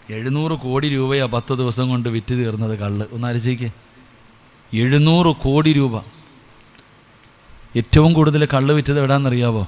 എഴുന്നൂറ് കോടി രൂപയാ പത്ത് ദിവസം കൊണ്ട് വിറ്റ് തീർന്നത് കള്ള് ഒന്ന് ആലോചിക്കേ എഴുന്നൂറ് കോടി രൂപ ഏറ്റവും കൂടുതൽ കള്ള് വിറ്റത് എവിടാന്നറിയാവോ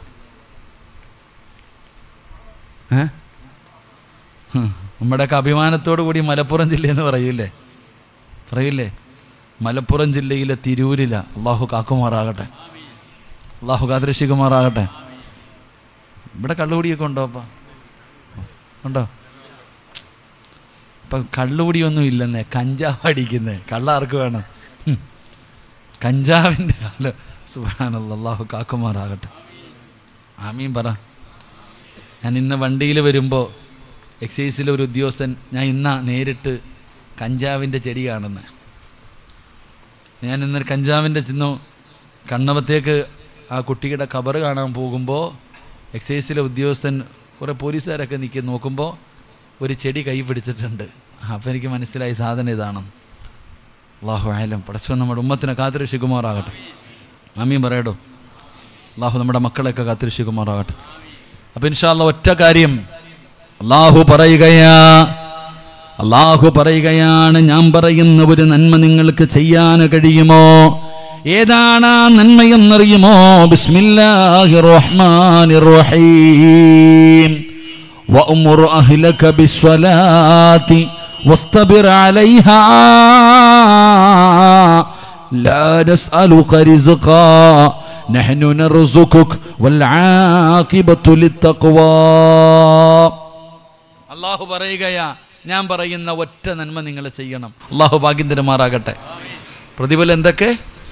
ഏ ഹും, നമ്മുടെയൊക്കെ അഭിമാനത്തോടു കൂടി മലപ്പുറം ജില്ലയെന്ന് പറയൂലേ പറയില്ലേ മലപ്പുറം ജില്ലയിലെ തിരൂരില അള്ളാഹു കാക്കുമാറാകട്ടെ അള്ളാഹു കാതരശികുമാറാകട്ടെ ഇവിടെ കള്ളുകുടിയൊക്കെ ഉണ്ടോ അപ്പ ഉണ്ടോ ഇപ്പം കള്ളുകുടിയൊന്നും ഇല്ലെന്നേ കഞ്ചാവ് അടിക്കുന്നേ കള്ള ആർക്ക് വേണം ഹും. കഞ്ചാവിൻ്റെ കാലം സുബാനല്ല അള്ളാഹു കാക്കുമാറാകട്ടെ ആമീൻ പറ ഞാൻ ഇന്ന് വണ്ടിയിൽ വരുമ്പോൾ എക്സൈസിലെ ഒരു ഉദ്യോഗസ്ഥൻ ഞാൻ ഇന്നാ നേരിട്ട് കഞ്ചാവിൻ്റെ ചെടി കാണുന്നത് ഞാൻ ഇന്നൊരു കഞ്ചാവിൻ്റെ ചിഹ്നം കണ്ണവത്തേക്ക് ആ കുട്ടിയുടെ കബറ് കാണാൻ പോകുമ്പോൾ എക്സൈസിലെ ഉദ്യോഗസ്ഥൻ കുറേ പോലീസുകാരൊക്കെ നിൽക്കി നോക്കുമ്പോൾ ഒരു ചെടി കൈ പിടിച്ചിട്ടുണ്ട് അപ്പോൾ എനിക്ക് മനസ്സിലായി സാധനം ഇതാണ് അള്ളാഹു ആയാലും പടച്ചു നമ്മുടെ ഉമ്മത്തിനെ കാത്തിരക്ഷിക്കുമാറാകട്ടെ അമ്മയും പറയടോ അള്ളാഹു നമ്മുടെ മക്കളെയൊക്കെ കാത്തിരക്ഷിക്കുമാറാകട്ടെ അപ്പം ഇൻഷാല്ല ഒറ്റ കാര്യം അള്ളാഹു പറയുകയാ അള്ളാഹു പറയുകയാണ് ഞാൻ പറയുന്ന ഒരു നന്മ നിങ്ങൾക്ക് ചെയ്യാൻ കഴിയുമോ ഏതാണ് ആ നന്മയെന്നറിയുമോ ബിസ്മില്ലാഹി റഹ്മാനിർ റഹീം وأمر أهلك بالصلاة واصطبر عليها لا نسألك رزقا نحن نرزقك والعاقبة للتقوى അള്ളാഹു പറയുകയാ ഞാൻ പറയുന്ന ഒറ്റ നന്മ നിങ്ങൾ ചെയ്യണം അള്ളാഹു ഭാഗ്യം തരുമാറാകട്ടെ പ്രതിഫലം എന്തൊക്കെ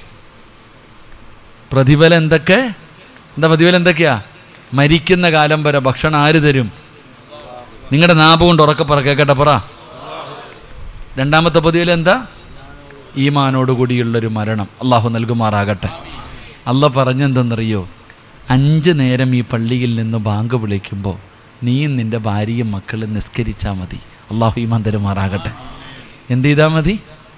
പ്രതിഫലം എന്തൊക്കെ എന്താ പ്രതിഫലം എന്തൊക്കെയാ മരിക്കുന്ന കാലം വരെ ഭക്ഷണം ആര് തരും നിങ്ങളുടെ നാഭ കൊണ്ട് ഉറക്കെ പറ കേക്കട്ടെ പറ രണ്ടാമത്തെ പ്രതിഫലം എന്താ ഈമാനോട് കൂടിയുള്ളൊരു മരണം അള്ളാഹു നൽകുമാറാകട്ടെ അല്ല പറഞ്ഞെന്തെന്നറിയോ അഞ്ച് നേരം ഈ പള്ളിയിൽ നിന്ന് ബാങ്ക് വിളിക്കുമ്പോൾ നീയും നിൻ്റെ ഭാര്യയും മക്കളും നിസ്കരിച്ചാൽ മതി അള്ളാഹു ഈമാൻ തരുമാറാകട്ടെ എന്ത് ചെയ്താൽ മതി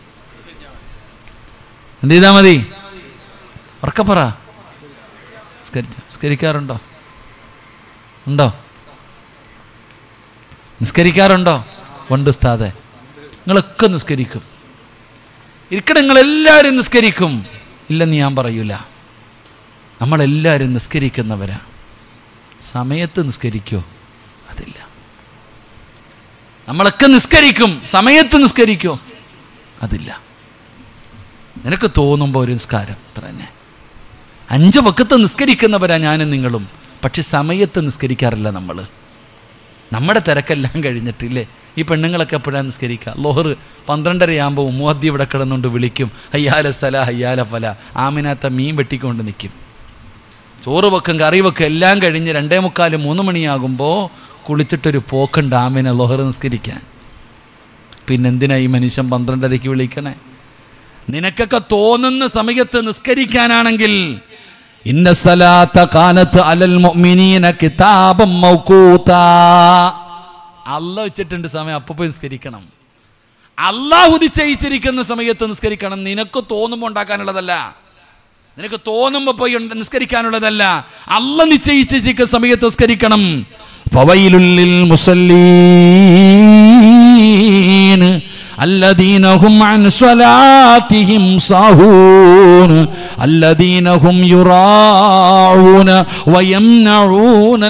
എന്ത് ചെയ്താൽ മതി ഉറക്കെ പറ നിസ്കരിച്ച നിസ്കരിക്കാറുണ്ടോ ഉണ്ടോ നിസ്കരിക്കാറുണ്ടോ ഉണ്ട് ഉസ്താദെ നിങ്ങളൊക്കെ നിസ്കരിക്കും ഇരിക്കണ നിങ്ങളെല്ലാവരും നിസ്കരിക്കും ഇല്ലെന്ന് ഞാൻ പറയൂല നമ്മളെല്ലാവരും നിസ്കരിക്കുന്നവരാ സമയത്ത് നിസ്കരിക്കോ അതില്ല നമ്മളൊക്കെ നിസ്കരിക്കും സമയത്ത് നിസ്കരിക്കോ അതില്ല നിനക്ക് തോന്നുമ്പോൾ ഒരു നിസ്കാരം അത്ര തന്നെ അഞ്ച് വക്കത്ത് നിസ്കരിക്കുന്നവരാ ഞാനും നിങ്ങളും പക്ഷെ സമയത്ത് നിസ്കരിക്കാറില്ല നമ്മൾ നമ്മുടെ തിരക്കെല്ലാം കഴിഞ്ഞിട്ടില്ലേ ഈ പെണ്ണുങ്ങളൊക്കെ എപ്പോഴാണ് നിസ്കരിക്കുക ലോഹർ പന്ത്രണ്ടരയാകുമ്പോൾ മുഹദ്ദി ഇവിടെ കിടന്നുകൊണ്ട് വിളിക്കും ഹയ്യാല സല ഹയ്യാല ഫല ആമിനാത്ത മീൻ വെട്ടിക്കൊണ്ട് നിൽക്കും ചോറ് വെക്കും കറി വെക്കും എല്ലാം കഴിഞ്ഞ് രണ്ടേ മുക്കാൽ മൂന്ന് മണിയാകുമ്പോൾ കുളിച്ചിട്ടൊരു പോക്കുണ്ട് ആമിനെ ലോഹർ നിസ്കരിക്കാൻ പിന്നെന്തിനാ ഈ മനുഷ്യൻ പന്ത്രണ്ടരയ്ക്ക് വിളിക്കണേ നിനക്കൊക്കെ തോന്നുന്ന സമയത്ത് നിസ്കരിക്കാനാണെങ്കിൽ ഇന്ന സലാത്ത കാലത്ത് അലൽ മുഅ്മിനീന കിതാബം മൗഖൂത അല്ല വെച്ചിട്ടുണ്ട് സമയം അപ്പൊ പോയി നിസ്കരിക്കണം അള്ളാഹു നിശ്ചയിച്ചിരിക്കുന്ന സമയത്ത് നിസ്കരിക്കണം നിനക്ക് തോന്നുമ്പോൾ ഉണ്ടാക്കാനുള്ളതല്ല നിനക്ക് തോന്നുമ്പോൾ പോയി ഉണ്ട് നിസ്കരിക്കാനുള്ളതല്ല അല്ല നിശ്ചയിച്ചിരിക്കുന്ന സമയത്ത് നിസ്കരിക്കണം ഫവൈലുല്ലിൽ മുസല്ലീൻ الذين هم عن صلاتهم ساهون الذين هم يراعون ويمنعون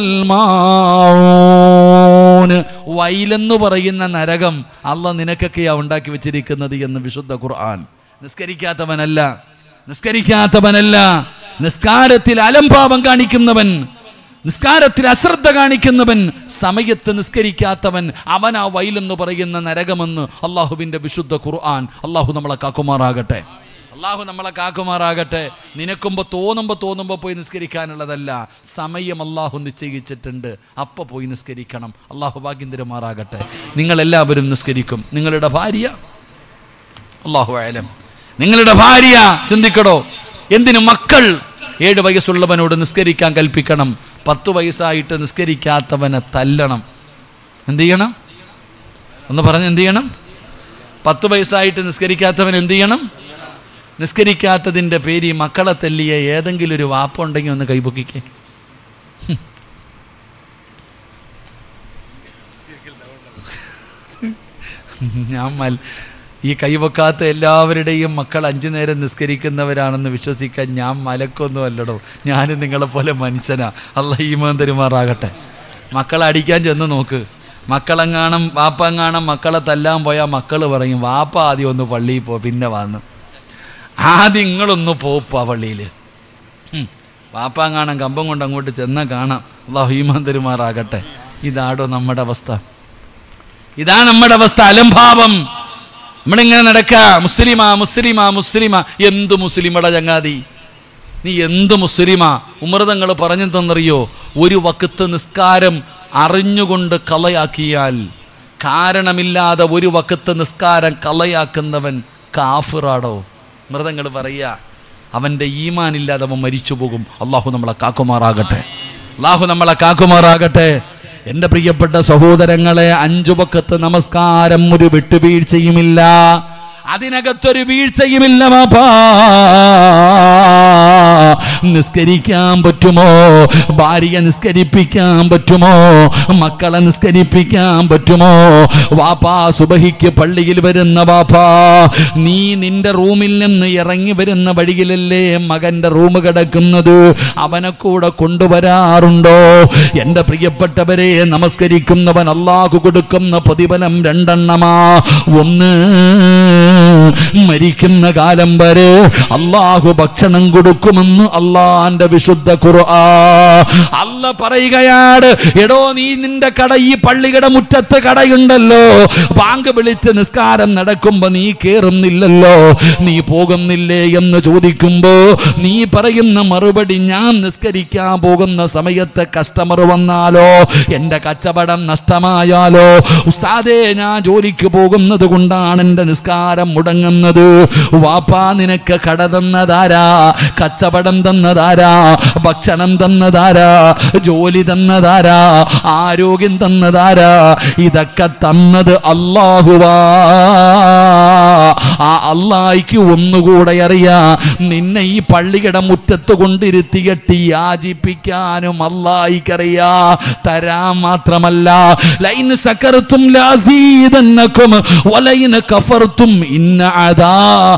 الماعون വൈലെന്ന് പറയുന്ന നരകം അല്ല നിനക്കൊക്കെയാ ഉണ്ടാക്കി വെച്ചിരിക്കുന്നത് എന്ന് വിശുദ്ധ ഖുർആൻ നിസ്കരിക്കാത്തവനല്ല നിസ്കരിക്കാത്തവനല്ല നിസ്കാരത്തിൽ അലംഭാവം കാണിക്കുന്നവൻ നിസ്കാരത്തിൽ അശ്രദ്ധ കാണിക്കുന്നവൻ സമയത്ത് നിസ്കരിക്കാത്തവൻ അവൻ ആ വൈലെന്ന് പറയുന്ന നരകമെന്ന് അള്ളാഹുവിൻ്റെ വിശുദ്ധ ഖുർആൻ അള്ളാഹു നമ്മളെ കാക്കുമാറാകട്ടെ അള്ളാഹു നമ്മളെ കാക്കുമാറാകട്ടെ നിനക്കുമ്പോൾ തോന്നുമ്പോൾ തോന്നുമ്പോൾ പോയി നിസ്കരിക്കാനുള്ളതല്ല സമയം അള്ളാഹു നിശ്ചയിച്ചിട്ടുണ്ട് അപ്പോൾ പോയി നിസ്കരിക്കണം അള്ളാഹു ഭാഗ്യന്തരമാറാകട്ടെ നിങ്ങളെല്ലാവരും നിസ്കരിക്കും നിങ്ങളുടെ ഭാര്യ അള്ളാഹു ആയാലും നിങ്ങളുടെ ഭാര്യ ചിന്തിക്കടോ എന്തിനു മക്കൾ ഏഴ് വയസ്സുള്ളവനോട് നിസ്കരിക്കാൻ കൽപ്പിക്കണം പത്ത് വയസ്സായിട്ട് നിസ്കരിക്കാത്തവനെ തല്ലണം എന്ത് ചെയ്യണം ഒന്ന് പറഞ്ഞ് എന്ത് ചെയ്യണം പത്ത് വയസ്സായിട്ട് നിസ്കരിക്കാത്തവൻ എന്ത് ചെയ്യണം നിസ്കരിക്കാത്തതിൻ്റെ പേര് ഈ മക്കളെ തല്ലിയ ഏതെങ്കിലും ഒരു വാപ്പുണ്ടെങ്കിൽ ഒന്ന് കൈപൊക്കിക്കേ ഞാൻ മൽ ഈ കൈവക്കാത്ത എല്ലാവരുടെയും മക്കൾ അഞ്ചു നേരം നിസ്കരിക്കുന്നവരാണെന്ന് വിശ്വസിക്കാൻ ഞാൻ മലക്കൊന്നും അല്ലടോ ഞാനും നിങ്ങളെപ്പോലെ മനുഷ്യനാ അല്ല ഈമാൻ തരുമാറാകട്ടെ മക്കളെ അടിക്കാൻ ചെന്ന് നോക്ക് മക്കളെങ്ങാണം വാപ്പങ്ങാണം മക്കളെ തല്ലാൻ പോയാൽ മക്കൾ പറയും വാപ്പ ആദ്യം ഒന്ന് പള്ളിയിൽ പോ പിന്നെ വന്ന് ആദ്യം നിങ്ങളൊന്ന് പോപ്പാ പള്ളിയിൽ വാപ്പാങ്ങാണം കമ്പം കൊണ്ട് അങ്ങോട്ട് ചെന്നാൽ കാണാം അള്ളാഹു ഈമാൻ തരുമാറാകട്ടെ ഇതാടോ നമ്മുടെ അവസ്ഥ ഇതാ നമ്മുടെ അവസ്ഥ അലംഭാവം നമ്മളിങ്ങനെ നടക്ക മുസ്ലിമാ മുസ്ലിമാ മുസ്ലിമാ എന്ത് മുസ്ലിമട ചങ്ങാതി നീ എന്ത് മുസ്ലിമാ ഉമൃതങ്ങൾ പറഞ്ഞു തന്നറിയോ ഒരു വക്കത്ത് നിസ്കാരം അറിഞ്ഞുകൊണ്ട് കളയാക്കിയാൽ കാരണമില്ലാതെ ഒരു വക്കത്ത് നിസ്കാരം കളയാക്കുന്നവൻ കാഫിറാടോ മൃതങ്ങൾ പറയുക അവൻ്റെ ഈമാനില്ലാതെ അവൻ മരിച്ചു പോകും അള്ളാഹു നമ്മളെ കാക്കുമാറാകട്ടെ അള്ളാഹു നമ്മളെ കാക്കുമാറാകട്ടെ എൻ്റെ പ്രിയപ്പെട്ട സഹോദരങ്ങളെ അഞ്ചു പക്കത്ത് നമസ്കാരം ഒരു വിട്ടുവീഴ്ചയുമില്ല അതിനകത്തൊരു വീഴ്ചയുമില്ല മാപ്പാ നിസ്കരിക്കാൻ പറ്റുമോ ഭാര്യ നിസ്കരിപ്പിക്കാൻ പറ്റുമോ മക്കളെ നിസ്കരിപ്പിക്കാൻ പറ്റുമോ വാപ്പാ സുബഹിക്ക് പള്ളിയിൽ വരുന്ന വാപ്പാ നീ നിന്റെ റൂമിൽ നിന്ന് ഇറങ്ങി വരുന്ന വഴിയിലല്ലേ മകന്റെ റൂം കിടക്കുന്നത് അവനെ കൂടെ കൊണ്ടുവരാറുണ്ടോ എൻ്റെ പ്രിയപ്പെട്ടവരെ നമസ്കരിക്കുന്നവൻ അള്ളാഹു കൊടുക്കുന്ന പ്രതിഫലം രണ്ടെണ്ണമാ ഒന്ന് മരിക്കുന്ന കാലം വരെ അള്ളാഹു ഭക്ഷണം കൊടുക്കുമെന്ന് അള്ളാന്റെ വിശുദ്ധ ഖുർആ അല്ല പറയുകയാണ് എടോ നീ നിന്റെ കട ഈ പള്ളിയുടെ മുറ്റത്ത് കടയുണ്ടല്ലോ പാങ്ക് വിളിച്ച് നിസ്കാരം നടക്കുമ്പോ നീ കേറുന്നില്ലല്ലോ നീ പോകുന്നില്ലേ എന്ന് ചോദിക്കുമ്പോ നീ പറയുന്ന മറുപടി ഞാൻ നിസ്കരിക്കാൻ പോകുന്ന സമയത്ത് കസ്റ്റമർ വന്നാലോ എൻ്റെ കച്ചവടം നഷ്ടമായാലോ ഉസ്താദേ ഞാൻ ജോലിക്ക് പോകുന്നത് കൊണ്ടാണ് എൻ്റെ നിസ്കാരം മുടങ്ങുന്നത് വാപ്പാ നിനക്ക് കട തന്നതാരാ കച്ചവടം തന്നതാരാ ഭക്ഷണം തന്നതാരാ ജോലി തന്നതാരാ ആരോഗ്യം തന്നതാരാ ഇതൊക്കെ തന്നത് അള്ളാഹുവാ ആ അള്ളാഹിക്ക് ഒന്നുകൂടെ അറിയാ നിന്നെ ഈ പള്ളിയുടെ മുറ്റത്ത് കൊണ്ടിരുത്തിയിട്ട് യാചിപ്പിക്കാനും അള്ളാഹിക്കറിയാ തരാൻ മാത്രമല്ല ലൈന് സക്കർത്തും ലാസീതന്നക്കും വലൈന് കഫർത്തും ഇന്ന അതാ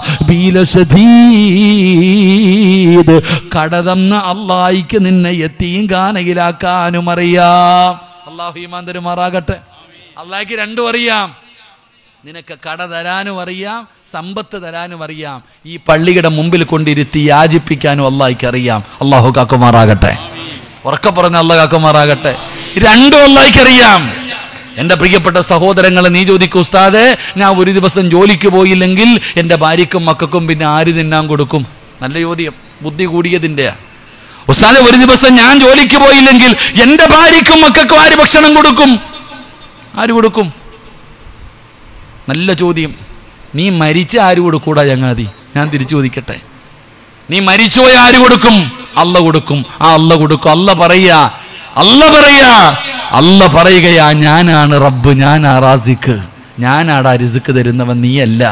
ബീലശദീദ് കടതന്ന അള്ളാഹിക്ക് നിന്നെ എത്തിയും കാനയിലാക്കാനും അറിയാം അള്ളാഹു ഈമാൻ തരുമാറാകട്ടെ അള്ളാഹിക്ക് രണ്ടും അറിയാം നിനക്ക് കട തരാനും അറിയാം സമ്പത്ത് തരാനും അറിയാം ഈ പള്ളിയുടെ മുമ്പിൽ കൊണ്ടിരുത്തി യാചിപ്പിക്കാനും അള്ളാഹിക്ക് അറിയാം അള്ളാഹു കാക്കുമാറാകട്ടെ ഉറക്കെ പറഞ്ഞ അള്ളാഹ് കാക്കുമാറാകട്ടെ രണ്ടും അള്ളാഹിക്ക് അറിയാം എൻ്റെ പ്രിയപ്പെട്ട സഹോദരങ്ങളെ നീ ചോദിക്കും ഉസ്താദെ ഞാൻ ഒരു ദിവസം ജോലിക്ക് പോയില്ലെങ്കിൽ എൻ്റെ ഭാര്യയ്ക്കും മക്കൾക്കും പിന്നെ ആര് തിന്നാൻ കൊടുക്കും നല്ല ചോദ്യം ബുദ്ധി കൂടിയതിൻ്റെയാ ഉസ്താദെ ഒരു ദിവസം ഞാൻ ജോലിക്ക് പോയില്ലെങ്കിൽ എൻ്റെ ഭാര്യയ്ക്കും മക്കൾക്കും ആര് ഭക്ഷണം കൊടുക്കും ആര് കൊടുക്കും നല്ല ചോദ്യം നീ മരിച്ച ആര് കൊടുക്കൂടാ ചങ്ങാതി ഞാൻ തിരിച്ചു ചോദിക്കട്ടെ നീ മരിച്ചുപോയ ആര് കൊടുക്കും അല്ല കൊടുക്കും ആ അല്ല കൊടുക്കും അല്ല പറയാ അല്ല പറയാ അല്ല പറയുകയാ ഞാനാണ് റബ്ബ് ഞാനാ റാസിക്ക് ഞാനാടാ രിസുക്ക് തരുന്നവൻ നീയല്ല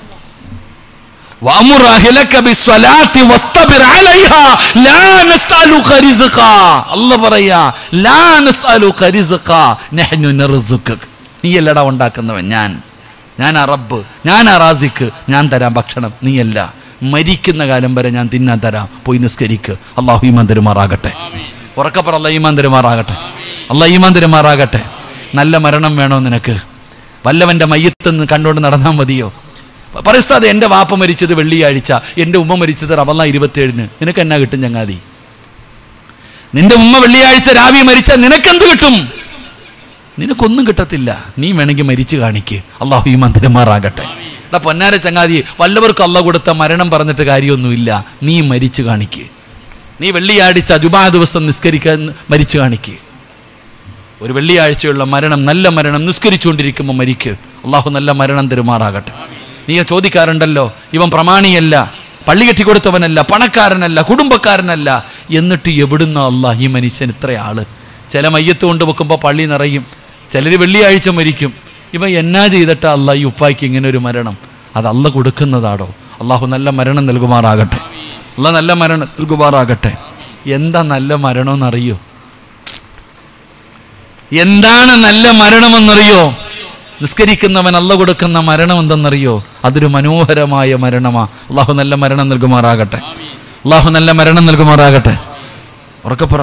وأمر أهلك بالصلاة واصطبر عليها لا نسألك رزقا الله പറയാ لا نسألك رزقا نحن نرزقك നീയല്ലടാ ഉണ്ടാക്കുന്നവൻ ഞാൻ ഞാനാ റബ്ബ് ഞാനാ റാസിക്ക് ഞാൻ തരാം ഭക്ഷണം നീയല്ല മരിക്കുന്ന കാലം വരെ ഞാൻ തിന്നാൻ തരാം പോയി നിസ്കരിക്ക് അള്ളാഹു ഈമാൻ തരുമാറാകട്ടെ ഉറക്കപ്പറ അല്ല ഈമാൻ തരുമാറാകട്ടെ അള്ളാഹ് ഈമാൻ തരുമാറാകട്ടെ നല്ല മരണം വേണോ നിനക്ക് വല്ലവൻ്റെ മയ്യത്തെന്ന് കണ്ടുകൊണ്ട് നടന്നാൽ മതിയോ പറയുസ്താത് എൻ്റെ വാപ്പ മരിച്ചത് വെള്ളിയാഴ്ച എൻ്റെ ഉമ്മ മരിച്ചത് റവല്ല ഇരുപത്തേഴിന് നിനക്ക് എന്നാ കിട്ടും ചങ്ങാതി നിന്റെ ഉമ്മ വെള്ളിയാഴ്ച രാവി മരിച്ച നിനക്കെന്ത് കിട്ടും നിനക്കൊന്നും കിട്ടത്തില്ല നീ വേണമെങ്കിൽ മരിച്ചു കാണിക്ക് അള്ളാഹു ഈ മന്ദിരമാറാകട്ടെ എടാ പൊന്നാര ചങ്ങാതി വല്ലവർക്കും അള്ള കൊടുത്ത മരണം പറഞ്ഞിട്ട് കാര്യമൊന്നുമില്ല നീ മരിച്ചു കാണിക്ക് നീ വെള്ളിയാഴ്ച ജുമാ ദിവസം നിസ്കരിക്കാൻ മരിച്ചു കാണിക്ക് ഒരു വെള്ളിയാഴ്ചയുള്ള മരണം നല്ല മരണം നിസ്കരിച്ചുകൊണ്ടിരിക്കുമ്പോൾ മരിക്ക് അള്ളാഹു നല്ല മരണം തരുമാറാകട്ടെ നീ ചോദിക്കാറുണ്ടല്ലോ ഇവൻ പ്രമാണിയല്ല പള്ളി കെട്ടിക്കൊടുത്തവനല്ല പണക്കാരനല്ല കുടുംബക്കാരനല്ല എന്നിട്ട് എവിടുന്ന അള്ളാഹ് ഈ മനുഷ്യൻ ഇത്ര ആള് ചില മയ്യത്ത് കൊണ്ട് വെക്കുമ്പോൾ പള്ളി നിറയും ചിലർ വെള്ളിയാഴ്ച മരിക്കും ഇവൻ എന്നാ ചെയ്തിട്ടാ അല്ല ഈ ഉപ്പായ്ക്ക് ഇങ്ങനെ ഒരു മരണം അത് അല്ല കൊടുക്കുന്നതാടോ അള്ളാഹു നല്ല മരണം നൽകുമാറാകട്ടെ അല്ല നല്ല മരണം നൽകുമാറാകട്ടെ എന്താ നല്ല മരണമെന്നറിയോ എന്താണ് നല്ല മരണമെന്നറിയോ നിസ്കരിക്കുന്നവൻ അല്ല കൊടുക്കുന്ന മരണം എന്തെന്നറിയോ അതൊരു മനോഹരമായ മരണമാ അള്ളാഹു നല്ല മരണം നൽകുമാറാകട്ടെ അള്ളാഹു നല്ല മരണം നൽകുമാറാകട്ടെ ഉറക്കപ്പറ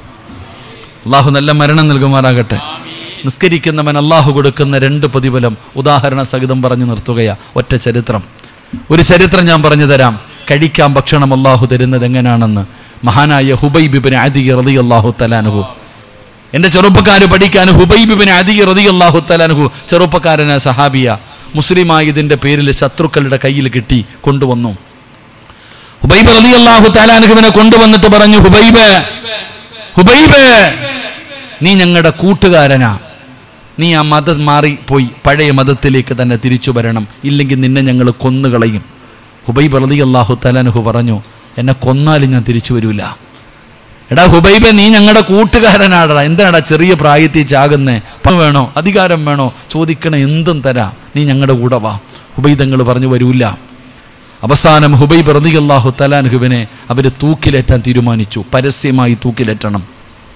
അള്ളാഹു നല്ല മരണം നൽകുമാറാകട്ടെ നിസ്കരിക്കുന്നവൻ അള്ളാഹു കൊടുക്കുന്ന രണ്ട് പ്രതിഫലം ഉദാഹരണ സഹിതം പറഞ്ഞു നിർത്തുകയാ ഒറ്റ ചരിത്രം ഒരു ചരിത്രം ഞാൻ പറഞ്ഞു തരാം കഴിക്കാൻ ഭക്ഷണം അള്ളാഹു തരുന്നത് എങ്ങനെയാണെന്ന് മഹാനായ ഹുബൈബിബിൻ അതി റതി അള്ളാഹു തലാനുഹു എൻ്റെ ചെറുപ്പക്കാര് പഠിക്കാൻ ഹുബൈബിബിൻ അതി റതി അള്ളാഹു തലാനുഹു ചെറുപ്പക്കാരന് സഹാബിയ മുസ്ലിമായി ഇതിൻ്റെ പേരിൽ ശത്രുക്കളുടെ കയ്യിൽ കിട്ടി കൊണ്ടുവന്നു ഹുബൈബ് റതി അള്ളാഹു തലാനുഹുവിനെ കൊണ്ടുവന്നിട്ട് പറഞ്ഞു ഹുബൈബ് ഹുബൈബ് നീ ഞങ്ങളുടെ കൂട്ടുകാരനാ നീ ആ മതം മാറി പോയി പഴയ മതത്തിലേക്ക് തന്നെ തിരിച്ചു വരണം ഇല്ലെങ്കിൽ നിന്നെ ഞങ്ങൾ കൊന്നുകളയും ഹുബൈബ് റതി അള്ളാഹു തലാനുഹു പറഞ്ഞു എന്നെ കൊന്നാലും ഞാൻ തിരിച്ചു വരൂല എടാ ഹുബൈബെ നീ ഞങ്ങളുടെ കൂട്ടുകാരനാടാ എന്താടാ ചെറിയ പ്രായത്തിൽ ചാകുന്നേ പണം വേണോ അധികാരം വേണോ ചോദിക്കണ എന്തും തരാ നീ ഞങ്ങളുടെ കൂടെ വാ ഹുബൈദങ്ങൾ പറഞ്ഞു വരൂല അവസാനം ഹുബൈബ് റതി അള്ളാഹു തലാൻഹുവിനെ അവർ തൂക്കിലേറ്റാൻ തീരുമാനിച്ചു പരസ്യമായി തൂക്കിലേറ്റണം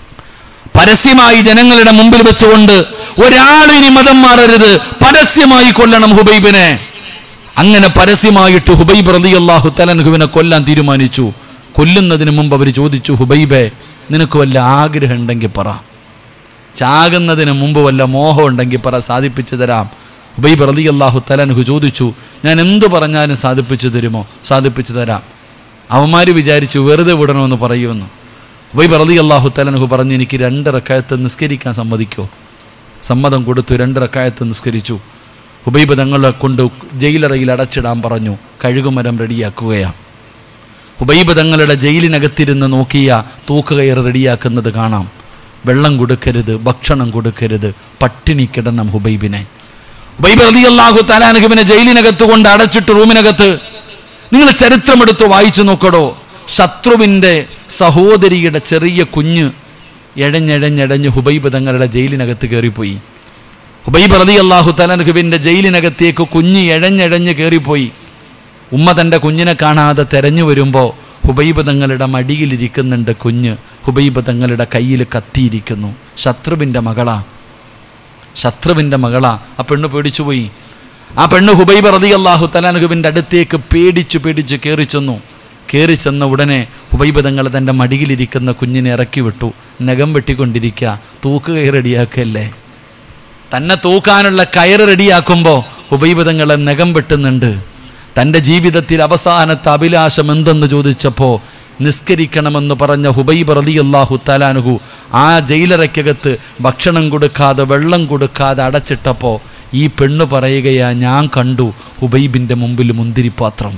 പരസ്യമായി ജനങ്ങളുടെ മുമ്പിൽ വെച്ചുകൊണ്ട് ഒരാളും ഇനി മതം മാറരുത് പരസ്യമായി കൊല്ലണം ഹുബൈബിനെ അങ്ങനെ പരസ്യമായിട്ട് ഹുബൈബ് റതി അള്ളാഹു തലൻഹുവിനെ കൊല്ലാൻ തീരുമാനിച്ചു കൊല്ലുന്നതിന് മുമ്പ് അവർ ചോദിച്ചു ഹുബൈബെ നിനക്ക് വല്ല ആഗ്രഹം ഉണ്ടെങ്കിൽ പറ ചാകുന്നതിന് മുമ്പ് വല്ല മോഹം ഉണ്ടെങ്കിൽ പറ സാധിപ്പിച്ചു തരാം ഹുബൈബ് റതി അള്ളാഹു തലൻഹു ചോദിച്ചു ഞാൻ എന്തു പറഞ്ഞാലും സാധിപ്പിച്ചു തരുമോ സാധിപ്പിച്ചു തരാം അവന്മാർ വിചാരിച്ചു വെറുതെ വിടണമെന്ന് പറയുമെന്ന് ഹുബൈബ് റതി അള്ളാഹു തലൻഹു പറഞ്ഞു എനിക്ക് രണ്ട് റക്കായത്ത് നിസ്കരിക്കാൻ സമ്മതിക്കോ സമ്മതം കൊടുത്തു രണ്ട് റക്കായത്ത് നിസ്കരിച്ചു ഹുബൈബ് തങ്ങളെ കൊണ്ട് ജയിലറയിൽ അടച്ചിടാൻ പറഞ്ഞു കഴുകുമരം റെഡിയാക്കുകയാണ് ഹുബൈബ് തങ്ങളുടെ ജയിലിനകത്തിരുന്ന് നോക്കിയ തൂക്കുകയർ റെഡിയാക്കുന്നത് കാണാം വെള്ളം കൊടുക്കരുത് ഭക്ഷണം കൊടുക്കരുത് പട്ടിണി കിടണം ഹുബൈബിനെ ഹുബൈബ് റതി അള്ളാഹു തലാനുഹുബിനെ ജയിലിനകത്ത് കൊണ്ട് അടച്ചിട്ട് റൂമിനകത്ത് നിങ്ങൾ ചരിത്രമെടുത്ത് വായിച്ചു നോക്കടോ ശത്രുവിൻ്റെ സഹോദരിയുടെ ചെറിയ കുഞ്ഞ് എഴഞ്ഞെഴഞ്ഞെഴഞ്ഞ് ഹുബൈബ് തങ്ങളുടെ ജയിലിനകത്ത് കയറിപ്പോയി ഹുബൈബ് റതി അള്ളാഹു തലൻഹുബിൻ്റെ ജയിലിനകത്തേക്ക് കുഞ്ഞ് എഴഞ്ഞെഴഞ്ഞ് കയറിപ്പോയി ഉമ്മ തൻ്റെ കുഞ്ഞിനെ കാണാതെ തെരഞ്ഞു വരുമ്പോൾ ഹുബൈബ് തങ്ങളുടെ മടിയിലിരിക്കുന്നുണ്ട് കുഞ്ഞ് ഹുബൈബ് തങ്ങളുടെ കയ്യിൽ കത്തിയിരിക്കുന്നു ശത്രുവിൻ്റെ മകളാ ശത്രുവിൻ്റെ മകളാ ആ പെണ്ണ് പേടിച്ചുപോയി ആ പെണ്ണ് ഹുബൈബ് റതി അള്ളാഹു തലാനുഹുബിൻ്റെ അടുത്തേക്ക് പേടിച്ചു പേടിച്ച് കയറി ചെന്നു കയറി ചെന്ന ഉടനെ ഹുബൈബ് തങ്ങൾ തൻ്റെ മടിയിലിരിക്കുന്ന കുഞ്ഞിനെ ഇറക്കി വിട്ടു നഖം വെട്ടിക്കൊണ്ടിരിക്കുക തൂക്ക് കയറി റെഡിയാക്കല്ലേ തന്നെ തൂക്കാനുള്ള കയറ് റെഡിയാക്കുമ്പോൾ ഹുബൈബ് തങ്ങളെ നഖം വെട്ടുന്നുണ്ട് തൻ്റെ ജീവിതത്തിൽ അവസാനത്തെ അഭിലാഷം എന്തെന്ന് ചോദിച്ചപ്പോൾ നിസ്കരിക്കണമെന്ന് പറഞ്ഞ ഹുബൈബ് റതി അള്ളാഹു തലാനുഹു ആ ജയിലറയ്ക്കകത്ത് ഭക്ഷണം കൊടുക്കാതെ വെള്ളം കൊടുക്കാതെ അടച്ചിട്ടപ്പോൾ ഈ പെണ്ണ് പറയുകയാ ഞാൻ കണ്ടു ഹുബൈബിൻ്റെ മുമ്പിൽ മുന്തിരിപ്പാത്രം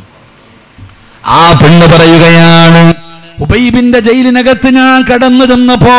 ആ പെണ്ണ് പറയുകയാണ് ഹുബൈബിന്റെ ജയിലിനകത്ത് ഞാൻ കടന്നു ചെന്നപ്പോ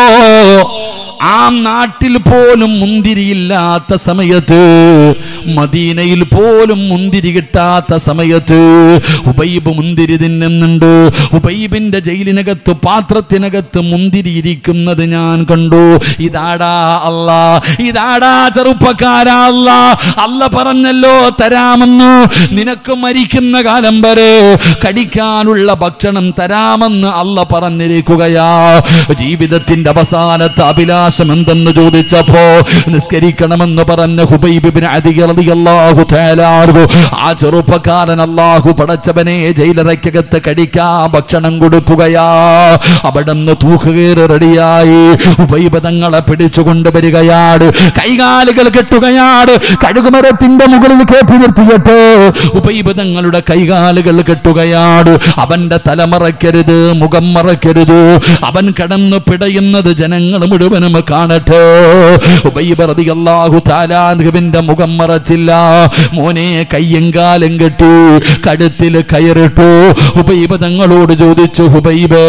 ആ നാട്ടിൽ പോലും മുന്തിരിയില്ലാത്ത സമയത്ത് മദീനയിൽ പോലും മുന്തിരി കിട്ടാത്ത സമയത്ത് ഹുബൈബ് മുന്തിരി തിന്നുന്നുണ്ട് ഹുബൈബിന്റെ ജയിലിനകത്ത് പാത്രത്തിനകത്ത് മുന്തിരി ഇരിക്കുന്നത് ഞാൻ കണ്ടു ഇതാടാ അല്ല ഇതാടാ ചെറുപ്പക്കാരാ അല്ല അല്ല പറഞ്ഞല്ലോ തരാമെന്ന് നിനക്ക് മരിക്കുന്ന കാലം വരെ കടിക്കാനുള്ള ഭക്ഷണം തരാമെന്ന് അല്ല പറഞ്ഞിരിക്കുകയാ ജീവിതത്തിന്റെ അവസാനത്തെ അഭിലാഷം എന്തെന്ന് ചോദിച്ചപ്പോ നിസ്കരിക്കണമെന്ന് പറഞ്ഞ ഹുബൈബിബിന് അധികറിയാഹു തേലാർഹു ആ ചെറുപ്പക്കാരൻ അല്ലാഹു പടച്ചവനെ ജയിലറയ്ക്കകത്ത് കടിക്കാൻ ഭക്ഷണം കൊടുക്കുകയാ അവിടെ നിന്ന് തൂക്കുകേറ് റെഡിയായി ഹുബൈബ് തങ്ങളെ പിടിച്ചു കൊണ്ടുവരികയാണ് കൈകാലുകൾ കെട്ടുകയാണ് കഴുകുമരത്തിന്റെ മുകളിൽ കയറ്റി നിർത്തിയിട്ട് ഹുബൈബ് തങ്ങളുടെ കൈകാലുകൾ കെട്ടുകയാണ് അവന്റെ തല മറയ്ക്കരുത് മുഖം മറയ്ക്കരുത് അവൻ കടന്നു പിടയുന്നത് ജനങ്ങൾ മുഴുവനും കാണട്ടെ ഉബൈബ് റളിയല്ലാഹു താലാൻഹുവിന്റെ മുഖം മറച്ചില്ല മോനെ കയ്യും കാലും കെട്ടി കഴുത്തിൽ കയറിട്ടു ഹുബൈബ് തങ്ങളോട് ചോദിച്ചു ഹുബൈബേ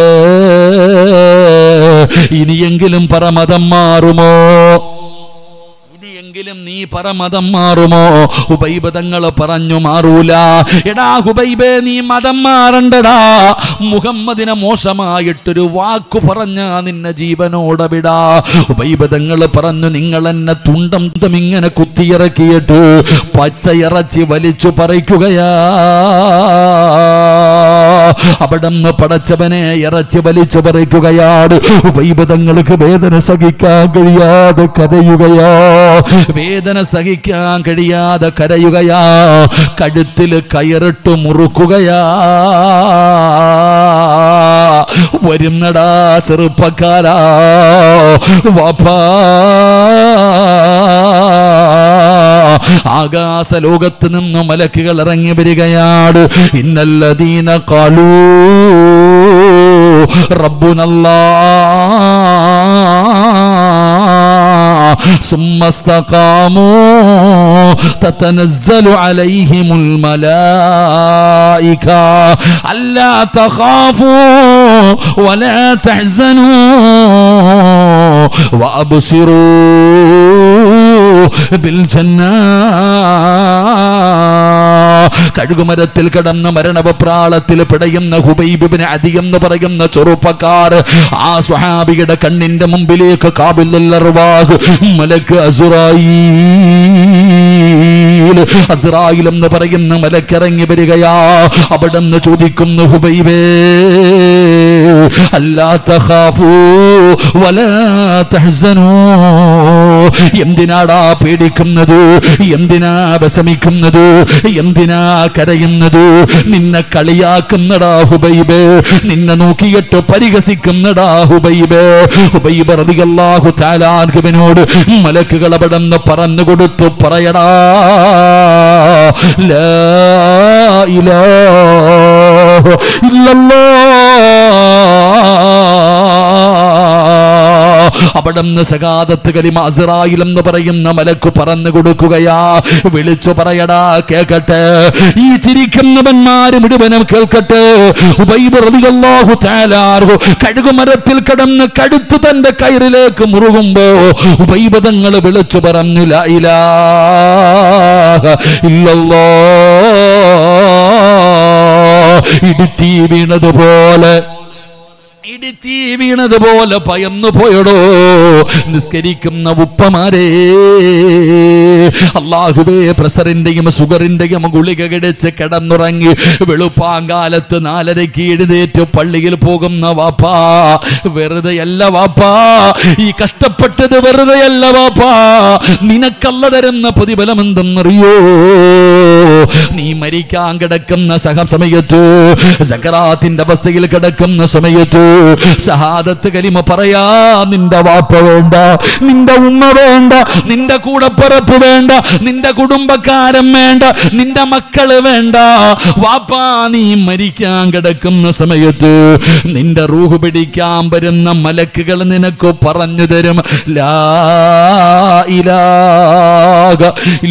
ഇനിയെങ്കിലും പറമതം മാറുമോ ഇനിയെങ്കിലും നീ പറമതം മാറുമോ ഹുബൈബ് തങ്ങൾ പറഞ്ഞു മാറൂല എടാ ഹുബൈബേ നീ മതം മാറണ്ടടാ മുഹമ്മദിനെ മോശമായിട്ടൊരു വാക്കു പറഞ്ഞ നിന്നെ ജീവനോടെ വിടാ ഹുബൈബ് തങ്ങൾ പറഞ്ഞു നിങ്ങൾ എന്നെ തുണ്ടം തുണ്ടം ഇങ്ങനെ കുത്തിയിറക്കിയിട്ട് പച്ചയിറച്ചി വലിച്ചു പറിക്കുകയാ അവിടുന്ന് പടച്ചവനെ ഇറച്ചി വലിച്ചു പറിക്കുകയാണ് വൈബതങ്ങൾക്ക് വേദന സഹിക്കാൻ കഴിയാതെ കരയുകയാ വേദന സഹിക്കാൻ കഴിയാതെ കരയുകയാ കഴുത്തിൽ കയറിട്ട് മുറുക്കുകയാ വരുന്നടാ ചെറുപ്പക്കാരാ വാപ്പാ ആകാശ ലോകത്ത് നിന്ന് മലക്കുകൾ ഇറങ്ങി വരികയാണ് ഇന്നല്ലദീന കാലൂ റബ്ബുനല്ലാ ثم استقاموا تتنزل عليهم الملائكة ألا تخافوا ولا تحزنوا وأبصروا بالجنة കഴുകുമരത്തിൽ കിടന്ന മരണവപ്രാളത്തിൽ പിടയുന്ന ഹുബൈബിന് അധിയെന്ന് പറയുന്ന ചെറുപ്പക്കാർ ആ സ്വഹാബിയുടെ കണ്ണിന്റെ മുമ്പിലേക്ക് കാബില്ലർവാഹ് മലക്ക് അസുറായി അസുറായിൽ എന്ന് പറയുന്ന മലക്കിറങ്ങി വരികയാ അവിടെ നിന്ന് ചോദിക്കുന്നു ഹുബൈബേ അല്ലാ തഖാഫൂ വലാ തഹ്സനൂ എന്തിനാടാ പേടിക്കുന്നത് എന്തിനാ വിഷമിക്കുന്നത് എന്തിനാ കരയുന്നത് നിന്നെ കളിയാക്കുന്നടാ ഹുബൈബ് നിന്നെ നോക്കിയിട്ട് പരിഹസിക്കുന്നടാ ഹുബൈബ് ഹുബൈബ് റളിയല്ലാഹു തആലാൻഹുവിനോട് മലക്കുകൾ അവിടെന്ന് പറഞ്ഞു കൊടുത്തു പറയടാ ലാ ഇലാഹ ഇല്ലല്ലാഹ് അവിടുന്ന് സകാദത്ത് കലിമ അസിറായിൽ എന്ന് പറയുന്ന മലക്ക് പറഞ്ഞു കൊടുക്കുകയാ വിളിച്ചു പറയടാ കേക്കട്ടെ ഈ ചിരിക്കുന്നവന്മാര് മുഴുവനും കേൾക്കട്ടെ ഉബൈബ് റളിയല്ലാഹു തആല അൻഹു കഴുകുമരത്തിൽ കിടന്ന് കടുത്ത് തന്റെ കയറിലേക്ക് മുറുകുമ്പോ ഉബൈബതങ്ങൾ വിളിച്ചു പറഞ്ഞു ലാ ഇലാഹ ഇല്ലല്ലാഹ് ഇടുത്തി വീണതുപോലെ ഇടുത്തി വീണതുപോലെ ഭയന്നു പോയടോ നിസ്കരിക്കുന്ന ഉപ്പമാരേ അള്ളാഹുവേ പ്രഷറിന്റെയും ഷുഗറിന്റെയും ഗുളിക കിടച്ച് കിടന്നുറങ്ങി വെളുപ്പാങ്കാലത്ത് നാലരയ്ക്ക് എഴുന്നേറ്റ് പള്ളിയിൽ പോകുന്ന വാപ്പാ വെറുതെയല്ല വാപ്പാ ഈ കഷ്ടപ്പെട്ടത് വെറുതെയല്ല വാപ്പാ നിനക്കല്ല തരുന്ന പ്രതിഫലം എന്തെന്നറിയോ നീ മരിക്കാൻ കിടക്കുന്ന സഹ സമയത്ത് സക്കറാത്തിന്റെ അവസ്ഥയിൽ കിടക്കുന്ന സമയത്ത് ഷഹാദത്ത് കലിമ പറയാ നിന്റെ വാപ്പ വേണ്ട നിന്റെ ഉമ്മ വേണ്ട നിന്റെ കൂടപ്പുറപ്പ് വേണ്ട നിന്റെ കുടുംബക്കാരൻ വേണ്ട നിന്റെ മക്കള് വേണ്ട വാപ്പാ നീ മരിക്കാൻ കിടക്കുന്ന സമയത്ത് നിന്റെ റൂഹ് പിടിക്കാൻ വരുന്ന മലക്കുകൾ നിനക്ക് പറഞ്ഞു തരും ലാ ഇലാഹ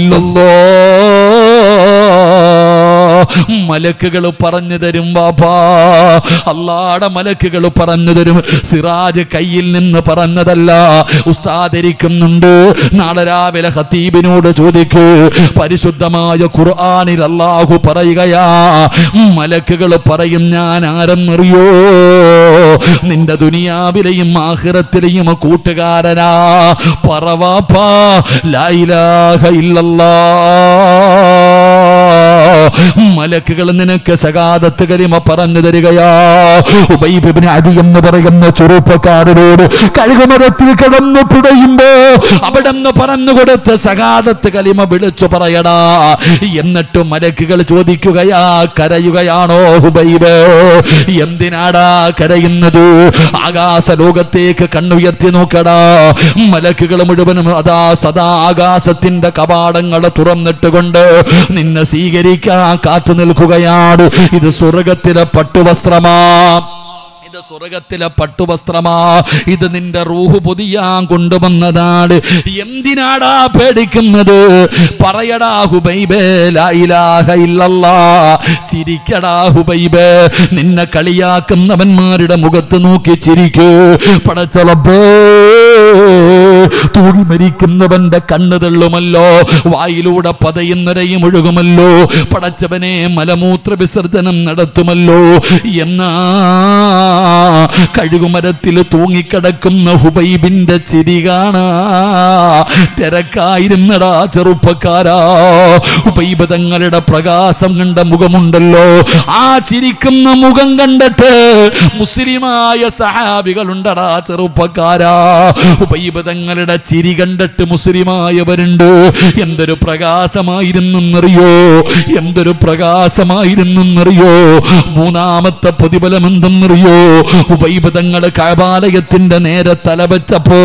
ഇല്ലല്ലോ മലക്കുകൾ പറഞ്ഞു തരും ബാബാ അല്ലാടെ മലക്കുകൾ പറഞ്ഞു തരും സിറാജ് കയ്യിൽ നിന്ന് പറഞ്ഞതല്ല ഉസ്താദരിക്കുന്നുണ്ട് നാളെ രാവിലെ ഹത്തീബിനോട് ചോദിക്ക് പരിശുദ്ധമായ ഖുർആനിൽ അല്ലാഹു പറയുകയാ മലക്കുകൾ പറയും ഞാൻ ആരെന്നറിയോ നിന്റെ ദുനിയാവിലെയും ആഖിറത്തിലെയും കൂട്ടുകാരനാ പറവാപ്പാ ലൈലാഹ ഇല്ലല്ലാ മലക്കുകൾ നിനക്ക് സകാദത്ത് കരിമ പറഞ്ഞു തരികയാ ഉബൈബിന് അതി എന്ന് പറയുന്ന ചെറുപ്പക്കാരനോട് കഴുകുമരത്തിൽ കിടന്നു പിടയുമ്പോ അവിടെ നിന്ന് പറഞ്ഞു കൊടുത്ത സകാദത്ത് കലിമ വിളിച്ചു പറയടാ എന്നിട്ട് മലക്കുകൾ ചോദിക്കുകയാ കരയുകയാണോ ഹുബൈബ് എന്തിനാടാ കരയുന്നത് ആകാശ ലോകത്തേക്ക് കണ്ണുയർത്തി നോക്കടാ മലക്കുകൾ മുഴുവനും അതാ സദാ ആകാശത്തിന്റെ കവാടങ്ങൾ തുറന്നിട്ടുകൊണ്ട് നിന്നെ സ്വീകരിക്കാൻ കാത്തു നിൽക്കുകയാണ് ഇത് സ്വർഗത്തിലെ പട്ടുവസ്ത്രമാ ഇത് സ്വർഗത്തിലെ പട്ടുവസ്ത്രമാ ഇത് നിന്റെ റൂഹ് പൊതിയാൻ കൊണ്ടുവന്നതാണ് എന്തിനാടാ പേടിക്കുന്നത് പറയടാ ഹുബൈബേ ലാ ഇലാഹ ഇല്ലല്ലാ ചിരിക്കടാ ഹുബൈബേ നിന്നെ കളിയാക്കുന്നവന്മാരുടെ മുഖത്ത് നോക്കി ചിരിക്കൂ പടച്ചളപ്പേ തൂങ്ങി മരിക്കുന്നവന്റെ കണ്ണ് തള്ളുമല്ലോ വായിലൂടെ പതയുന്നൊരയും ഒഴുകുമല്ലോ പടച്ചവനെ മലമൂത്ര വിസർജനം നടത്തുമല്ലോ എന്നാ കഴുകുമരത്തിൽ തൂങ്ങിക്കിടക്കുന്ന ഹുബൈബിന്റെ ചിരി കാണാ തിരക്കായിരുന്നടാ ചെറുപ്പക്കാരാ ഹുബൈബ് തങ്ങളുടെ പ്രകാശം കണ്ട മുഖമുണ്ടല്ലോ ആ ചിരിക്കുന്ന മുഖം കണ്ടിട്ട് മുസ്ലിമായ സഹാബികളുണ്ടടാ ചെറുപ്പക്കാരാ ഹുബൈബ് തങ്ങളുടെ ചിരി കണ്ടിട്ട് മുസ്ലിമായവരുണ്ട് എന്തൊരു പ്രകാശമായിരുന്നെന്നറിയോ എന്തൊരു പ്രകാശമായിരുന്നെന്നറിയോ മൂന്നാമത്തെ പ്രതിഫലം എന്തെന്നറിയോ ഉബൈബ് തങ്ങൾ കഴബാലയത്തിന്റെ നേരെ തലവെച്ചപ്പോ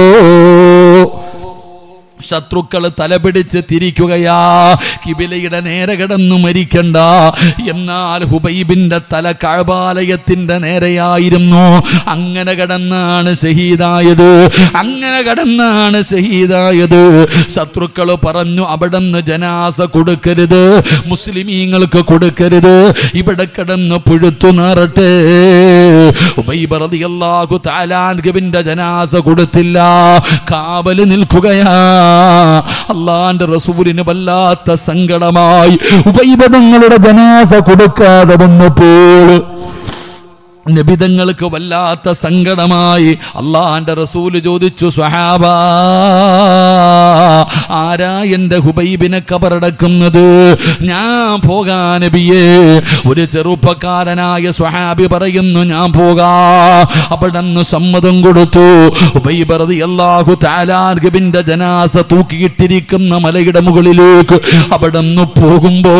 ശത്രുക്കൾ തലപിടിച്ച് തിരിക്കുകയാ കിബിലയുടെ നേരെ കിടന്നു മരിക്കണ്ട എന്നാൽ ഹുബൈബിന്റെ തല കഴബാലയത്തിന്റെ നേരെയായിരുന്നു അങ്ങനെ കടന്നാണ് ഷഹീദായത് അങ്ങനെ കടന്നാണ് ഷഹീദായത് ശത്രുക്കൾ പറഞ്ഞു അവിടെ നിന്ന് ജനാസ കൊടുക്കരുത് മുസ്ലിമീങ്ങൾക്ക് കൊടുക്കരുത് ഇവിടെ കിടന്ന് പുഴുത്തു നാറട്ടെ ഉബൈബ് റളിയല്ലാഹു തആലാൻഹുവിന്റെ ജനാസ കൊടുത്തില്ല കാവല് നിൽക്കുകയാ അള്ളാന്റെ റസൂലിന് വല്ലാത്ത സങ്കടമായി ഉപൈബദങ്ങളുടെ ജനാസ കൊടുക്കാതെ വന്നപ്പോൾ നബിതങ്ങൾക്ക് വല്ലാത്ത സങ്കടമായി അള്ളാന്റെ റസൂല് ചോദിച്ചു സ്വഹാബ ആരാ എന്റെ ഹുബൈബിനെ കബറടക്കുന്നത് ഞാൻ പോകാ നബിയേ ഒരു ചെറുപ്പക്കാരനായ സ്വഹാബി പറയുന്നു ഞാൻ പോകാ അവിടെ നിന്ന് സമ്മതം കൊടുത്തു ഹുബൈബറതി അള്ളാഹു താലാർഗബിന്റെ ജനാസ തൂക്കിയിട്ടിരിക്കുന്ന മലയുടെ മുകളിലേക്ക് അവിടെ നിന്ന് പോകുമ്പോ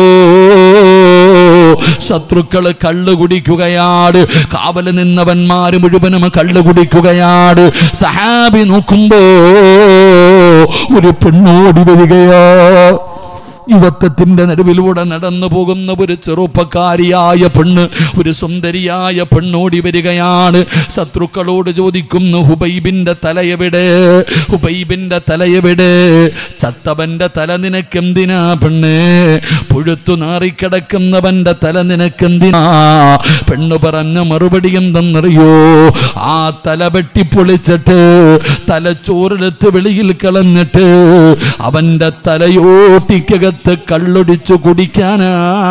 ശത്രുക്കള് കള്ളു കുടിക്കുകയാണ് കാവല് നിന്നവന്മാര് മുഴുവനും കള്ളു കുടിക്കുകയാണ് സഹാബി നോക്കുമ്പോ ഒരു പെണ്ണോടി വരികയാ യുവത്വത്തിന്റെ നടുവിലൂടെ നടന്നു പോകുന്ന ഒരു ചെറുപ്പക്കാരിയായ പെണ്ണ് ഒരു സുന്ദരിയായ പെണ്ണോടി വരികയാണ് ശത്രുക്കളോട് ചോദിക്കുന്നു ഹുബൈബിന്റെ തലയെവിടെ ഹുബൈബിന്റെ തലയെവിടെ ചത്തവന്റെ തല നിനക്കെന്തിനാ പെണ്ണ് പുഴുത്തു നാറിക്കിടക്കുന്നവന്റെ തല നിനക്കെന്തിനാ പെണ്ണ് പറഞ്ഞ മറുപടി എന്തെന്നറിയോ ആ തല വെട്ടിപ്പൊളിച്ചിട്ട് തലച്ചോറിലെത്ത് വെളിയിൽ കളഞ്ഞിട്ട് അവന്റെ തലയോട്ടിക്കകത്ത് കള്ളൊടിച്ചു കുടിക്കാനാ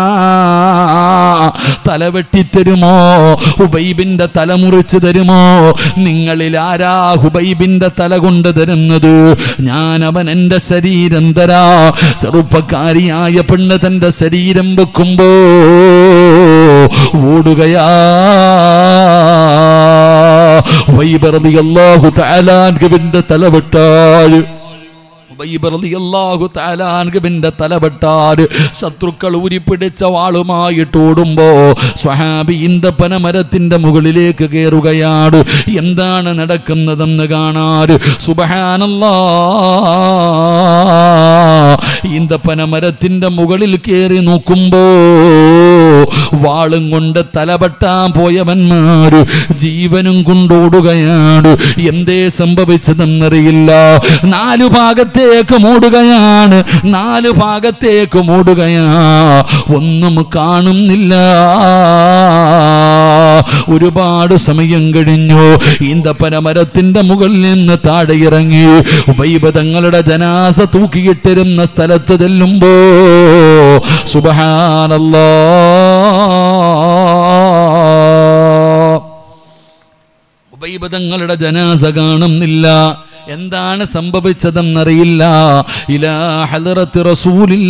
തല വെട്ടിത്തരുമോ ഹുബൈബിന്റെ തല മുറിച്ചു തരുമോ നിങ്ങളിൽ ആരാ ഹുബൈബിന്റെ തല കൊണ്ട് തരുന്നത് ഞാൻ അവൻ എൻ്റെ ശരീരം തരാ ചെറുപ്പക്കാരിയായ പെണ്ണ് തന്റെ ശരീരം വെക്കുമ്പോ ഓടുകയാ വൈബറബി അള്ളാഹു താലാൻകവിന്റെ തല വെട്ടാഴ് ാഹുവിന്റെ തലവെട്ടാറ് ശത്രുക്കൾ ഊരിപ്പിടിച്ച വാളുമായിട്ട് ഓടുമ്പോ സ്വഹാബി ഇന്തപ്പന മരത്തിന്റെ മുകളിലേക്ക് കയറുകയാണ് എന്താണ് നടക്കുന്നതെന്ന് കാണാറ് സുബഹാനല്ലാ ഈന്തപ്പന മരത്തിന്റെ മുകളിൽ കയറി നോക്കുമ്പോ വാളും കൊണ്ട് തലപെട്ടാൻ പോയവന്മാര് ജീവനും കൊണ്ടോടുകയാണ് എന്തേ സംഭവിച്ചതെന്നറിയില്ല നാലു ഭാഗത്തേക്ക് മൂടുകയാണ് നാലു ഭാഗത്തേക്ക് മൂടുകയാ ഒന്നും കാണുന്നില്ല ഒരുപാട് സമയം കഴിഞ്ഞു ഈന്തപ്പന മരത്തിന്റെ മുകളിൽ നിന്ന് താഴെ ഇറങ്ങി ഉബൈബ തങ്ങളുടെ ജനാസ തൂക്കിയിട്ടിരുന്ന സ്ഥലത്ത് ചെല്ലുമ്പോ സുബഹാനല്ലാ ഉപൈബതങ്ങളുടെ ജനാസ കാണുന്നില്ല എന്താണ് സംഭവിച്ചതെന്നറിയില്ല ഇലാ ഹലറത്ത് റസൂലില്ല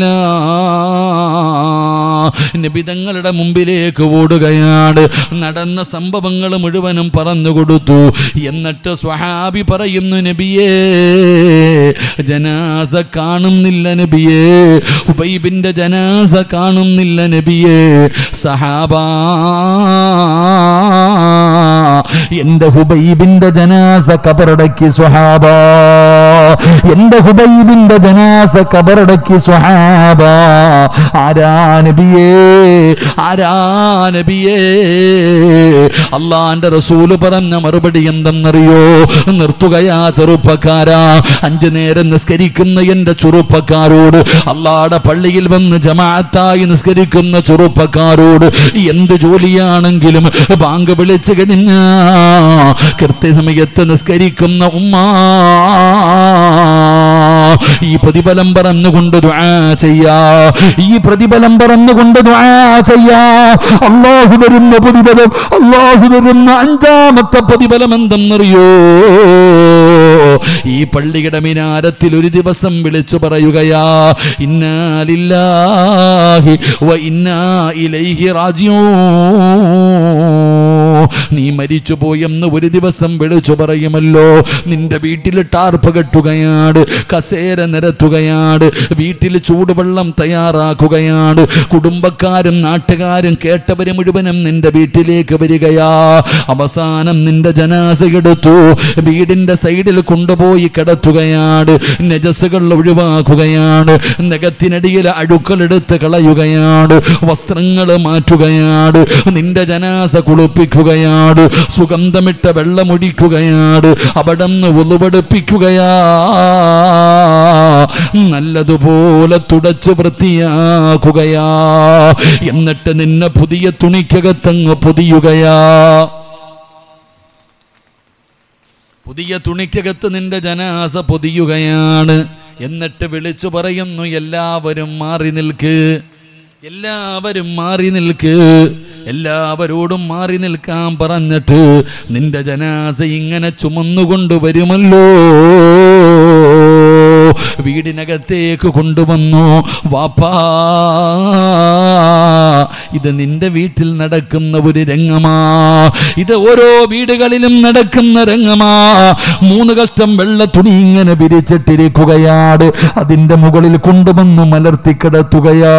നബിതങ്ങളുടെ മുമ്പിലേക്ക് ഓടുകയാണ് നടന്ന സംഭവങ്ങൾ മുഴുവനും പറഞ്ഞു കൊടുത്തു എന്നിട്ട് സ്വഹാബി പറയുന്നു നബിയേ ജനാസ കാണുന്നില്ല നബിയേ ഉബൈബിന്റെ ജനാസ കാണുന്നില്ല നബിയേ സഹാബാ എന്റെ ഹുബൈബിന്റെ ജനാസ കബറടക്കി സ്വഹാബ എന്റെ ഹുബൈബിന്റെ ജനാസ കബറടക്കി സ്വഹാബ ആരാ നബിയേ ആരാ നബിയേ അള്ളാന്റെ റസൂല് പറഞ്ഞ മറുപടി എന്തെന്നറിയോ നിർത്തുകയാ ചെറുപ്പക്കാരാ അഞ്ചു നേരം നിസ്കരിക്കുന്ന എന്റെ ചെറുപ്പക്കാരോട് അള്ളാടെ പള്ളിയിൽ വന്ന് ജമാഅത്തായി നിസ്കരിക്കുന്ന ചെറുപ്പക്കാരോട് എന്ത് ജോലിയാണെങ്കിലും ബാങ്ക് വിളിച്ചു കഴിഞ്ഞാൽ കൃത്യസമയത്ത് നിസ്കരിക്കുന്ന ഉമ്മ ഈ പ്രതിഫലം പറഞ്ഞുകൊണ്ട് ദുആ ചെയ്യാ ഈ പ്രതിഫലം പറഞ്ഞുകൊണ്ട് ദുആ ചെയ്യാ അള്ളാഹു തരുന്ന പ്രതിഫലം അള്ളാഹു തരുന്ന അഞ്ചാമത്തെ പ്രതിഫലം എന്തെന്നറിയോ ഈ പള്ളിയുടെ മിനാരത്തിൽ ഒരു ദിവസം വിളിച്ചു പറയുകയാ ഇന്നാലില്ലാഹി വ ഇന്നാ ഇലൈഹി റാജിഊൻ നീ മരിച്ചു പോയെന്ന് ഒരു ദിവസം വിളിച്ചു പറയുമല്ലോ നിന്റെ വീട്ടിൽ ടാർപ്പ് കെട്ടുകയാണ് കസേര നിരത്തുകയാണ് വീട്ടിൽ ചൂടുവെള്ളം തയ്യാറാക്കുകയാണ് കുടുംബക്കാരും നാട്ടുകാരും കേട്ടവര് മുഴുവനും നിന്റെ വീട്ടിലേക്ക് വരികയാ അവസാനം നിന്റെ ജനാസ എടുത്തു വീടിന്റെ സൈഡിൽ കൊണ്ടുപോയി കിടത്തുകയാണ് നജസുകൾ ഒഴിവാക്കുകയാണ് നഖത്തിനടിയിൽ അഴുക്കളെടുത്ത് കളയുകയാണ് വസ്ത്രങ്ങൾ മാറ്റുകയാണ് നിന്റെ ജനാസ കുളിപ്പിക്കുകയാണ് സുഗന്ധമിട്ട വെള്ളമൊഴിക്കുകയാണ് അവിടെ നിന്ന് ഉളുവെടുപ്പിക്കുകയാ നല്ലതുപോലെ തുടച്ചു വൃത്തിയാക്കുകയാ എന്നിട്ട് നിന്നെ പുതിയ തുണിക്കകത്തങ്ങ് പൊതിയുകയാ പുതിയ തുണിക്കകത്ത് നിന്റെ ജനാസ പൊതിയുകയാണ് എന്നിട്ട് വിളിച്ചു പറയുന്നു എല്ലാവരും മാറി നിൽക്ക് എല്ലാവരും മാറി നിൽക്ക് എല്ലാവരോടും മാറി നിൽക്കാൻ പറഞ്ഞിട്ട് നിന്റെ ജനാസ ഇങ്ങനെ ചുമന്നുകൊണ്ട് വരുമല്ലോ വീടിനകത്തേക്ക് കൊണ്ടുവന്നു വാപ്പാ ഇത് നിന്റെ വീട്ടിൽ നടക്കുന്ന ഒരു രംഗമാ ഇത് ഓരോ വീടുകളിലും നടക്കുന്ന രംഗമാ മൂന്ന് കഷ്ടം വെള്ള തുണി ഇങ്ങനെ വിരിച്ചിട്ടിരിക്കുകയാണ് അതിന്റെ മുകളിൽ കൊണ്ടുവന്ന് മലർത്തി കിടത്തുകയാ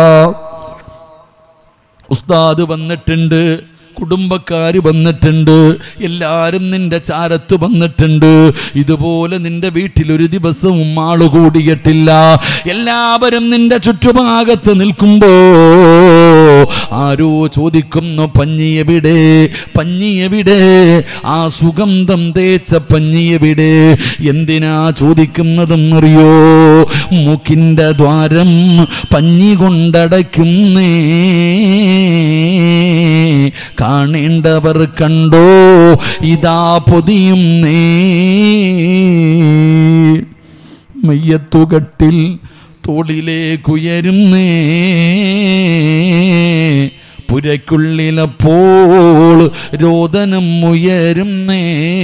ഉസ്താദ് വന്നിട്ടുണ്ട് കുടുംബക്കാര് വന്നിട്ടുണ്ട് എല്ലാരും നിന്റെ ചാരത്ത് വന്നിട്ടുണ്ട് ഇതുപോലെ നിന്റെ വീട്ടിൽ ഒരു ദിവസവും ആള് കൂടിയിട്ടില്ല എല്ലാവരും നിന്റെ ചുറ്റുഭാഗത്ത് നിൽക്കുമ്പോ ആരോ ചോദിക്കുന്നു പഞ്ഞി എവിടെ പഞ്ഞി എവിടെ ആ സുഗന്ധം തേച്ച പഞ്ഞി എവിടെ എന്തിനാ ചോദിക്കുന്നതെന്നറിയോ മൂക്കിന്റെ ദ്വാരം പഞ്ഞി കൊണ്ടടയ്ക്കുന്നേ കാണേണ്ടവർ കണ്ടോ ഇതാ പൊതിയുന്നേ മയ്യത്തുകട്ടിൽ തോളിലേക്കുയരുന്നേ പുരയ്ക്കുള്ളിലപ്പോൾ രോദനം ഉയരുന്നേ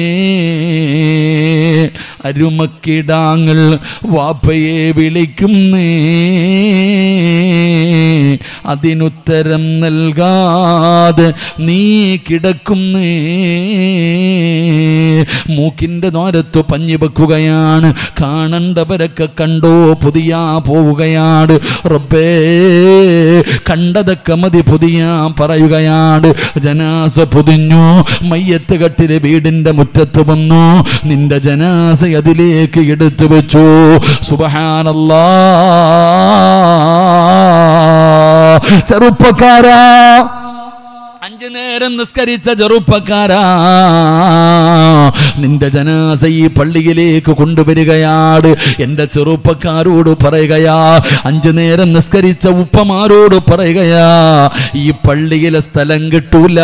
അരുമക്കിടാങ്ങൾ വാപ്പയെ വിളിക്കുന്നേ അതിനുത്തരം നൽകാതെ നീ കിടക്കുന്നേ മൂക്കിൻ്റെ നോരത്തു പഞ്ഞി വെക്കുകയാണ് കാണണ്ടവരൊക്കെ കണ്ടോ പുതിയ പോവുകയാണ് റബ്ബേ കണ്ടതൊക്കെ മതി പുതിയ പറയുകയാണ് ജനാസ പൊതിഞ്ഞു മയ്യത്ത് കട്ടില് വീടിന്റെ മുറ്റത്ത് വന്നു നിന്റെ ജനാസ അതിലേക്ക് എടുത്തു വെച്ചു സുബഹാനല്ലാ ചെറുപ്പക്കാരാ അഞ്ചു നേരം നിസ്കരിച്ച ചെറുപ്പക്കാരാ നിന്റെ ജനാസ ഈ പള്ളിയിലേക്ക് കൊണ്ടുവരികയാണ് എൻ്റെ ചെറുപ്പക്കാരോട് പറയുകയാ അഞ്ചു നേരം നിസ്കരിച്ച ഉപ്പമാരോട് പറയുകയാ ഈ പള്ളിയിലെ സ്ഥലം കിട്ടൂല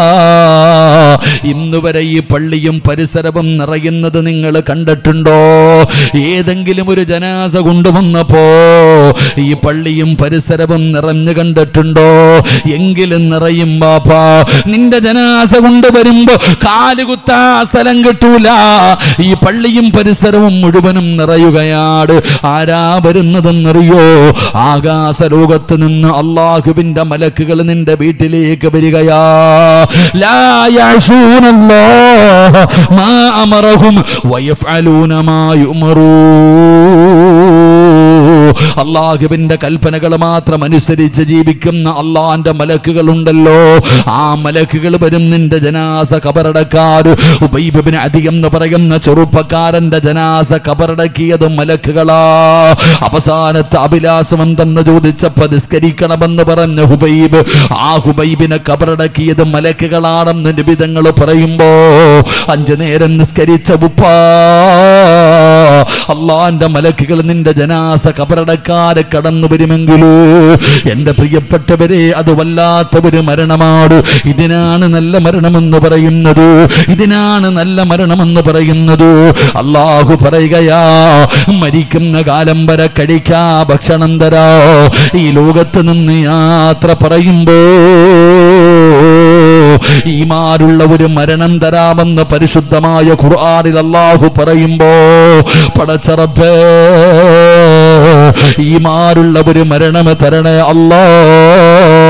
ഇന്ന് വരെ ഈ പള്ളിയും പരിസരവും നിറയുന്നത് നിങ്ങൾ കണ്ടിട്ടുണ്ടോ ഏതെങ്കിലും ഒരു ജനാസ കൊണ്ടുവന്നപ്പോ ഈ പള്ളിയും പരിസരവും നിറഞ്ഞു കണ്ടിട്ടുണ്ടോ എങ്കിലും നിറയും ബാപ്പ നിന്റെ ജനാസ കൊണ്ടുവരുമ്പോ കാലുകുത്താ സ്ഥലം കിട്ടൂല ഈ പള്ളിയും പരിസരവും മുഴുവനും നിറയുകയാണ് ആരാ വരുന്നതെന്നറിയോ ആകാശ ലോകത്ത് നിന്ന് അള്ളാഹുവിന്റെ മലക്കുകൾ നിന്റെ വീട്ടിലേക്ക് വരികയാ ലാ യഅ്സൂനല്ലാഹ മാ അമറഹും വയഫ്അലൂന മാ യുമറൂ അള്ളാഹുവിന്റെ കൽപ്പനകൾ മാത്രം അനുസരിച്ച് ജീവിക്കുന്ന അള്ളാന്റെ മലക്കുകളുണ്ടല്ലോ ആ മലക്കുകൾ വരും നിന്റെ ജനാസ കബറടക്കാർ ഉബൈബിന് അധികം എന്ന് പറയുന്ന ചെറുപ്പക്കാരന്റെ ജനാസ കബറടക്കിയത് മലക്കുകളാ അവസാനത്തെ അഭിലാഷം എന്തെന്ന് ചോദിച്ചപ്പോ നിസ്കരിക്കണമെന്ന് പറഞ്ഞ ഹുബൈബ് ആ ഹുബൈബിനെ കബറടക്കിയത് മലക്കുകളാണെന്ന് നിബിതങ്ങൾ പറയുമ്പോ അഞ്ചു നേരം നിസ്കരിച്ച ഉപ്പാ അള്ളാന്റെ മലക്കുകൾ നിന്റെ ജനാസ കബറടക്കി ചെറുപ്പക്കാരെ കടന്നു വരുമെങ്കിലോ എൻ്റെ പ്രിയപ്പെട്ടവരെ അത് വല്ലാത്ത ഒരു മരണമാണ് ഇതിനാണ് നല്ല മരണമെന്ന് പറയുന്നത് ഇതിനാണ് നല്ല മരണമെന്ന് പറയുന്നത് അള്ളാഹു പറയുകയാ മരിക്കുന്ന കാലം വരെ കഴിക്കാ ഭക്ഷണം തരാ ഈ ലോകത്ത് നിന്ന് യാത്ര പറയുമ്പോ ഈമാരുള്ള ഒരു മരണം തരാമെന്ന് പരിശുദ്ധമായ ഖുർആനിൽ അള്ളാഹു പറയുമ്പോ പടച്ചറപ്പേ ഈമാരുള്ള ഒരു മരണം തരണേ അല്ലാ